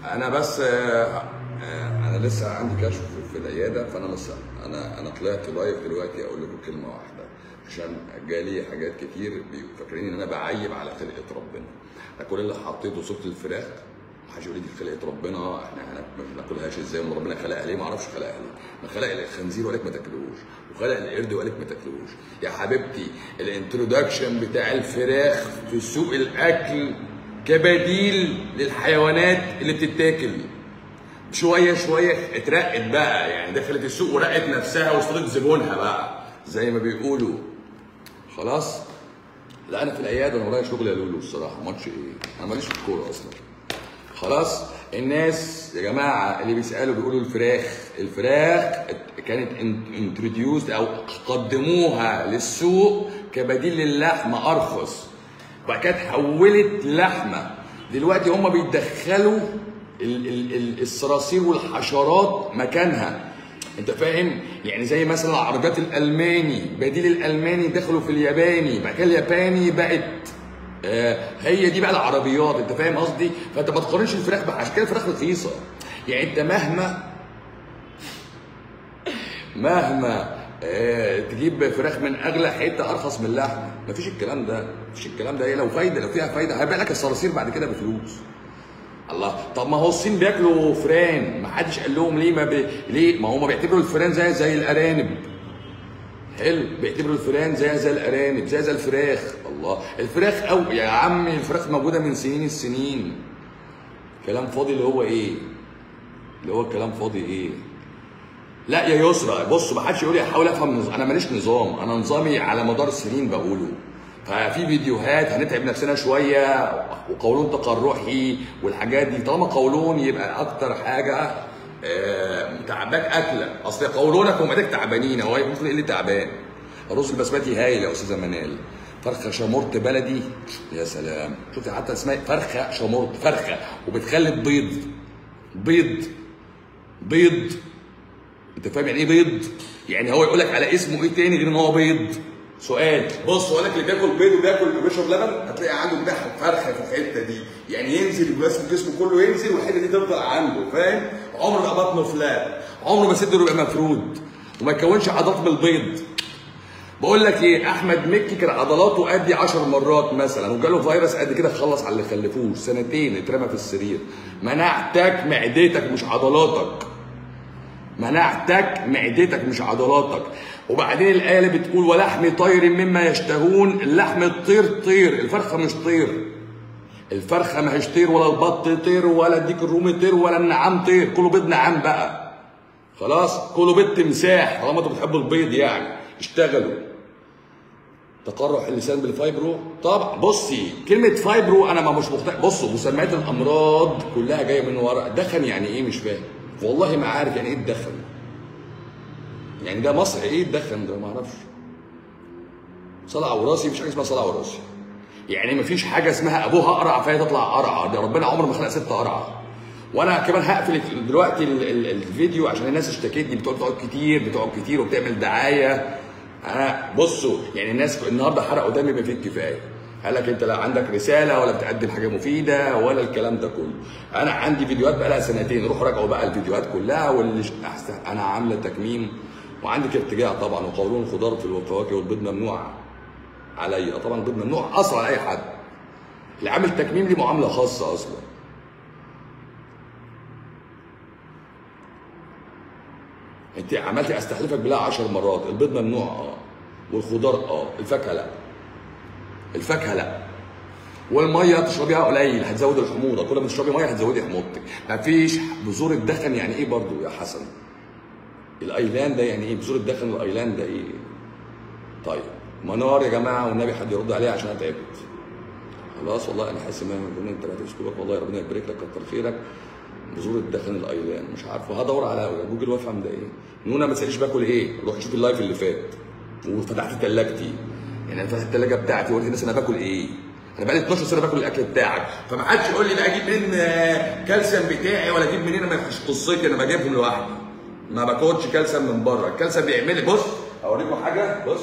انا بس آه، آه، انا لسه عندي كشف في العياده فانا لسه انا انا طلعت لايف دلوقتي اقول لكم كلمه واحده عشان جالي حاجات كتير بيبقوا فاكرين ان انا بعيب على خلقه ربنا أنا كل اللي حطيته صوره الفراخ محدش يقول لي دي خلقه ربنا احنا هنا ما بناكلهاش ازاي ولا ربنا خلقها ليه ما اعرفش خلقها ليه ما خلق الخنزير وقالك ما تاكلوش وخلق القرد وقالك ما تاكلوش يا حبيبتي الانترودكشن بتاع الفراخ في سوق الاكل كبديل للحيوانات اللي بتتاكل شويه شويه اترقت بقى يعني دخلت السوق ورقت نفسها واصطادت زبونها بقى زي ما بيقولوا خلاص لا انا في العياده انا ورايا شغل يا لولو الصراحه ماتش ايه انا ماليش في الكوره اصلا خلاص الناس يا جماعه اللي بيسالوا بيقولوا الفراخ الفراخ كانت انتروديوسد او قدموها للسوق كبديل للحمه ارخص وبعد كده اتحولت لحمه دلوقتي هم بيدخلوا ال- ال- ال- الصراصير والحشرات مكانها انت فاهم يعني زي مثلا العربيات الالماني بديل الالماني دخلوا في الياباني بعد كده الياباني بقت آه هي دي بقى العربيات انت فاهم قصدي فانت ما تقارنش الفراخ بقى عشان كده الفراخ رخيصه يعني انت مهما مهما آه تجيب فراخ من اغلى حته ارخص من اللحمه مفيش الكلام ده مفيش الكلام ده هي لو فايده لو فيها فايده هيبيع لك الصراصير بعد كده بفلوس الله طب ما هو الصين بياكلوا فران ما حدش قال لهم ليه ما بي... ليه ما هم بيعتبروا الفران زي زي الارانب حلو بيعتبروا الفئران زي زي الارانب زي زي الفراخ الله الفراخ او يا عم الفراخ موجوده من سنين السنين كلام فاضي اللي هو ايه اللي هو الكلام فاضي ايه لا يا يسرى بص ما حدش يقول لي احاول افهم نظام. انا ماليش نظام انا نظامي على مدار السنين بقوله ففي فيديوهات هنتعب نفسنا شويه وقولون تقرحي والحاجات دي طالما قولون يبقى اكتر حاجه آه، تعباك اكله اصل قولونك ومعدتك تعبانين هو ممكن اللي تعبان الرز البسمتي هايل يا استاذه منال فرخه شامورت بلدي يا سلام شفت حتى اسمها فرخه شامورت فرخه وبتخلي بيض بيض بيض انت فاهم يعني ايه بيض؟ يعني هو يقول لك على اسمه ايه تاني غير ان هو بيض؟ سؤال بص هو لك اللي بياكل بيض وبياكل وبيشرب لبن هتلاقي عنده جناح فرخه في الحته دي يعني ينزل يبقى اسمه جسمه كله ينزل والحته دي تفضل عنده فاهم؟ عمره ما بطنه فلات عمره ما صدره يبقى مفرود وما يكونش عضلات من البيض بقول لك ايه احمد مكي كان عضلاته قد 10 مرات مثلا وجاله فيروس قد كده خلص على اللي خلفوش سنتين اترمى في السرير مناعتك معدتك مش عضلاتك مناعتك معدتك مش عضلاتك وبعدين الآية اللي بتقول ولحم طير مما يشتهون اللحم الطير طير الفرخة مش طير الفرخة ما هيش طير ولا البط طير ولا الديك الرومي طير ولا النعام طير كله بيض نعام بقى خلاص كله بيض تمساح طالما انتوا بتحبوا البيض يعني اشتغلوا تقرح اللسان بالفايبرو طبعا بصي كلمه فايبرو انا ما مش مختلف بصوا مسميات الامراض كلها جايه من ورا دخن يعني ايه مش فاهم والله ما عارف يعني ايه الدخن يعني ده مصر ايه الدخن ده ما اعرفش صلع وراسي مفيش حاجه اسمها صلع وراسي يعني مفيش حاجه اسمها ابوها قرع فهي تطلع قرعه ده ربنا عمره ما خلق ست قرعه وانا كمان هقفل دلوقتي ال- ال- الفيديو عشان الناس اشتكتني بتقعد تقعد كتير بتقعد كتير وبتعمل دعايه انا بصوا يعني الناس النهارده حرقوا دمي بما فيه الكفايه قال لك انت لا عندك رساله ولا بتقدم حاجه مفيده ولا الكلام ده كله انا عندي فيديوهات بقى لها سنتين روحوا راجعوا بقى الفيديوهات كلها واللي ش- أحسن- انا عامله تكميم وعندك ارتجاع طبعا وقولون الخضار في الفواكه والبيض ممنوع عليا طبعا البيض ممنوع اصلا على اي حد اللي عامل تكميم ليه معامله خاصه اصلا انت عملتي استحلفك بالله 10 مرات البيض ممنوع اه والخضار اه الفاكهه لا الفاكهه لا والميه تشربيها قليل هتزود الحموضه كل ما تشربي ميه هتزودي حموضتك مفيش بذور الدخن يعني ايه برضو يا حسن الايلاند ده يعني ايه بذور الدخن الايلاند ده ايه طيب منار يا جماعه والنبي حد يرد عليها عشان انا تعبت خلاص والله انا حاسس ان انا ربنا انت لا تشكرك والله ربنا يبارك لك كتر خيرك بذور الدخن الايلان مش عارف هدور على جوجل وافهم ده ايه نونا ما تساليش باكل ايه روح شوف اللايف اللي فات وفتحت ثلاجتي يعني انا فتحت الثلاجه بتاعتي وقلت للناس انا باكل ايه انا بقالي 12 سنه باكل الاكل بتاعك فما حدش يقول لي بقى اجيب منين آه، كالسيوم بتاعي ولا اجيب منين انا مش قصتي انا بجيبهم لوحدي ما باكلش كالسيوم من بره الكالسيوم بيعمل لي بص اوريكم حاجه بص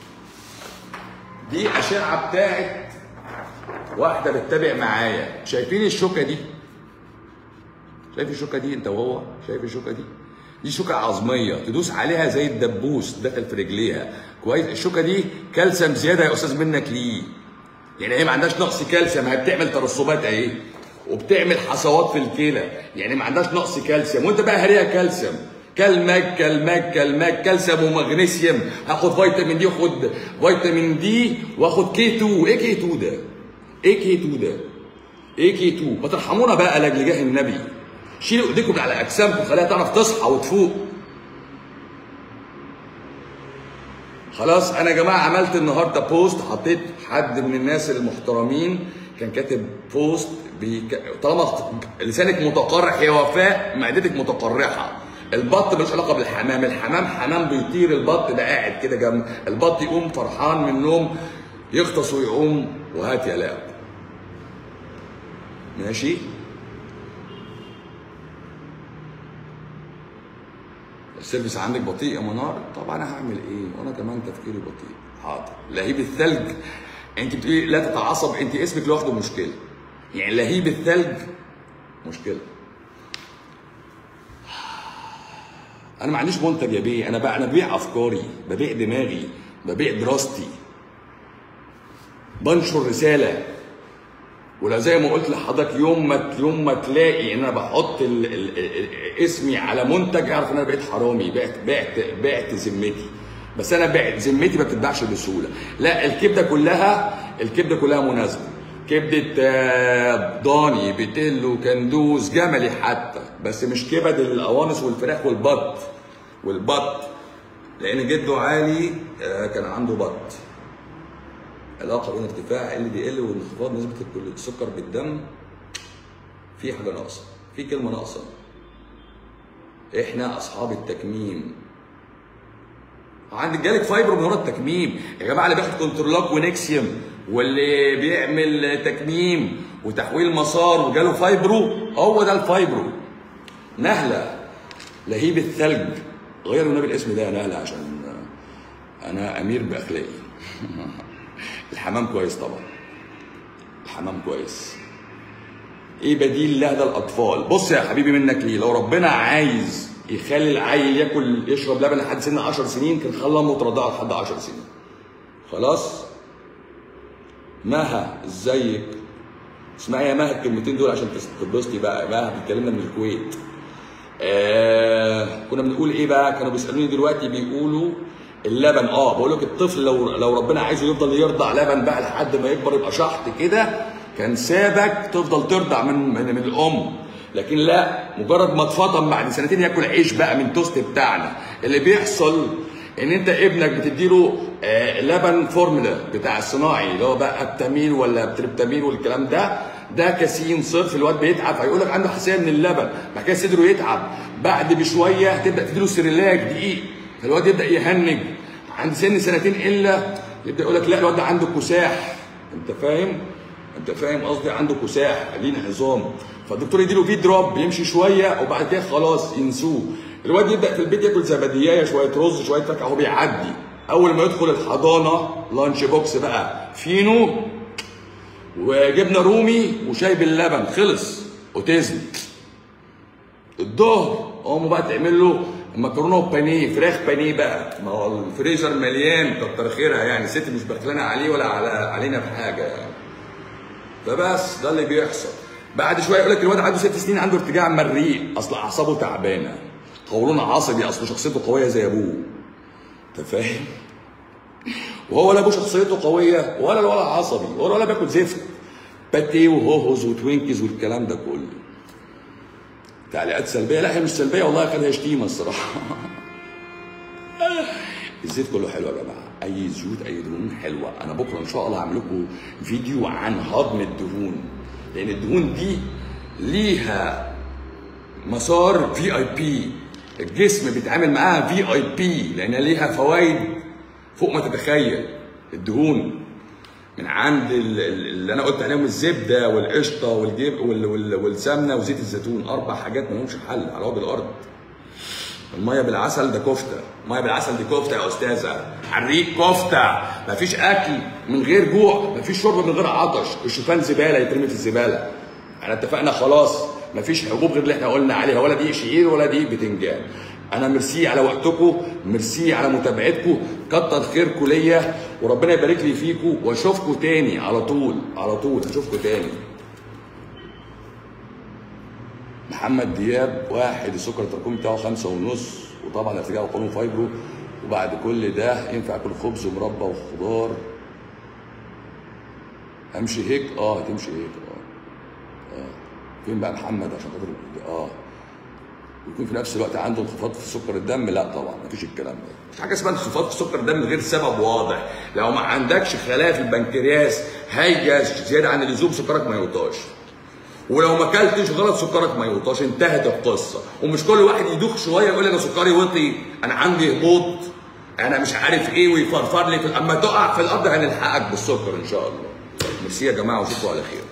دي اشعه بتاعت واحده بتتابع معايا شايفين الشوكه دي شايف الشوكه دي انت وهو شايف الشوكه دي دي شوكه عظميه تدوس عليها زي الدبوس داخل في رجليها كويس الشوكه دي كالسيوم زياده يا استاذ منك ليه يعني هي ما عندهاش نقص كالسيوم هي بتعمل ترسبات اهي وبتعمل حصوات في الكلى يعني ما عندهاش نقص كالسيوم وانت بقى هريها كالسيوم كالماج كالماج كالماج كالسيوم ومغنيسيوم هاخد فيتامين دي وخد فيتامين دي واخد كي 2 ايه كي 2 ده؟ ايه كي 2 ده؟ ايه كي 2 ما ترحمونا بقى لاجل جاه النبي شيلوا ايديكم من على اجسامكم خليها تعرف تصحى وتفوق خلاص انا يا جماعه عملت النهارده بوست حطيت حد من الناس المحترمين كان كاتب بوست بيك... طالما لسانك متقرح يا وفاء معدتك متقرحه البط ملوش علاقه بالحمام الحمام حمام بيطير البط ده قاعد كده جنب البط يقوم فرحان من النوم يغطس ويقوم وهات يا لاب ماشي السيرفيس عندك بطيء يا منار طب انا هعمل ايه وانا كمان تفكيري بطيء حاضر لهيب الثلج انت بتقولي لا تتعصب انت اسمك لوحده مشكله يعني لهيب الثلج مشكله انا ما عنديش منتج يا بيه انا بقى انا ببيع افكاري ببيع دماغي ببيع دراستي بنشر رساله ولو زي ما قلت لحضرتك يوم ما يوم ما تلاقي ان انا بحط ال ال ال اسمي على منتج اعرف ان انا بقيت حرامي بعت بعت بعت ذمتي بس انا بعت ذمتي ما بتتباعش بسهوله لا الكبده كلها الكبده كلها مناسبه كبده آه، ضاني بتلو كندوز جملي حتى بس مش كبد القوانص والفراخ والبط والبط لان جده عالي آه، كان عنده بط علاقه بين ارتفاع ال دي ال وانخفاض نسبه السكر بالدم في حاجه ناقصه في كلمه ناقصه احنا اصحاب التكميم عندك جالك فايبرو من ورا التكميم يا جماعه اللي بياخد كنترولات ونكسيوم واللي بيعمل تكميم وتحويل مسار وجاله فايبرو هو ده الفايبرو نهله لهيب الثلج غير النبي الاسم ده يا نهله عشان انا امير باخلاقي الحمام كويس طبعا الحمام كويس ايه بديل لهذا الاطفال بص يا حبيبي منك ليه لو ربنا عايز يخلي العيل ياكل يشرب لبن لحد سن 10 سنين كان خلى امه ترضعه لحد 10 سنين خلاص مها ازيك اسمعي يا مها الكلمتين دول عشان تتبسطي بقى مها بتكلمنا من الكويت آه كنا بنقول ايه بقى كانوا بيسالوني دلوقتي بيقولوا اللبن اه بقول لك الطفل لو لو ربنا عايزه يفضل يرضع لبن بقى لحد ما يكبر يبقى شحط كده كان سابك تفضل ترضع من من, من الام لكن لا مجرد ما اتفطم بعد سنتين ياكل عيش بقى من توست بتاعنا اللي بيحصل ان انت ابنك بتديله آه لبن فورمولا بتاع الصناعي اللي هو بقى ابتامين ولا بتريبتامين والكلام ده ده كاسين صرف الواد بيتعب فيقول لك عنده حساسيه من اللبن بعد كده صدره يتعب بعد بشويه تبدا تديله سيريلاك دقيق فالواد يبدا يهنج عند سن سنتين الا يبدا يقول لك لا الواد ده عنده كساح انت فاهم؟ انت فاهم قصدي عنده كساح ليه انعظام فالدكتور يديله فيه دروب يمشي شويه وبعد كده خلاص ينسوه الواد يبدا في البيت ياكل زباديايه شويه رز شويه فاكهه هو بيعدي اول ما يدخل الحضانه لانش بوكس بقى فينو وجبنه رومي وشاي باللبن خلص اوتيزم الظهر قوموا بقى تعمل له مكرونه وبانيه فراخ بانيه بقى ما هو الفريزر مليان كتر خيرها يعني الست مش بخلانه عليه ولا على علينا بحاجه يعني فبس ده اللي بيحصل بعد شويه يقول لك الواد عنده ست سنين عنده ارتجاع مريء اصل اعصابه تعبانه قولون عصبي اصل شخصيته قويه زي ابوه انت فاهم وهو لا ابوه شخصيته قويه ولا الولد عصبي ولا ولا بياكل زفت باتيه وهوهوز وتوينكيز والكلام ده كله تعليقات سلبيه لا هي مش سلبيه والله خدها شتيمه الصراحه الزيت كله حلو يا جماعه اي زيوت اي دهون حلوه انا بكره ان شاء الله هعمل لكم فيديو عن هضم الدهون لان الدهون دي ليها مسار في اي بي الجسم بيتعامل معاها في اي بي لان ليها فوائد فوق ما تتخيل الدهون من عند ال- ال- اللي انا قلت عليهم الزبده والقشطه والجب وال- وال- والسمنه وزيت الزيتون اربع حاجات ما لهمش حل على وجه الارض الميه بالعسل ده كفته الميه بالعسل دي كفته يا استاذه حريق كفته مفيش اكل من غير جوع مفيش شرب من غير عطش الشوفان زباله يترمي في الزباله احنا اتفقنا خلاص مفيش حبوب غير اللي احنا قلنا عليها ولا دي شعير ولا دي بتنجان انا ميرسي على وقتكم ميرسي على متابعتكم كتر خيركم ليا وربنا يبارك لي فيكم واشوفكم تاني على طول على طول اشوفكم تاني محمد دياب واحد السكر التراكمي بتاعه خمسة ونص وطبعا ارتجاع وقانون فايبرو وبعد كل ده ينفع اكل خبز ومربى وخضار امشي هيك اه هتمشي هيك اه اه فين بقى محمد عشان خاطر اه ويكون في نفس الوقت عنده انخفاض في سكر الدم لا طبعا مفيش الكلام ده مفيش حاجه اسمها انخفاض في سكر الدم غير سبب واضح لو ما عندكش خلايا في البنكرياس هايجه زياده عن اللزوم سكرك ما يوطاش ولو ما اكلتش غلط سكرك ما يوطاش انتهت القصه ومش كل واحد يدوخ شويه يقول لي انا سكري وطي انا عندي هبوط انا مش عارف ايه ويفرفر لي في اما تقع في الارض هنلحقك بالسكر ان شاء الله ميرسي يا جماعه واشوفكم على خير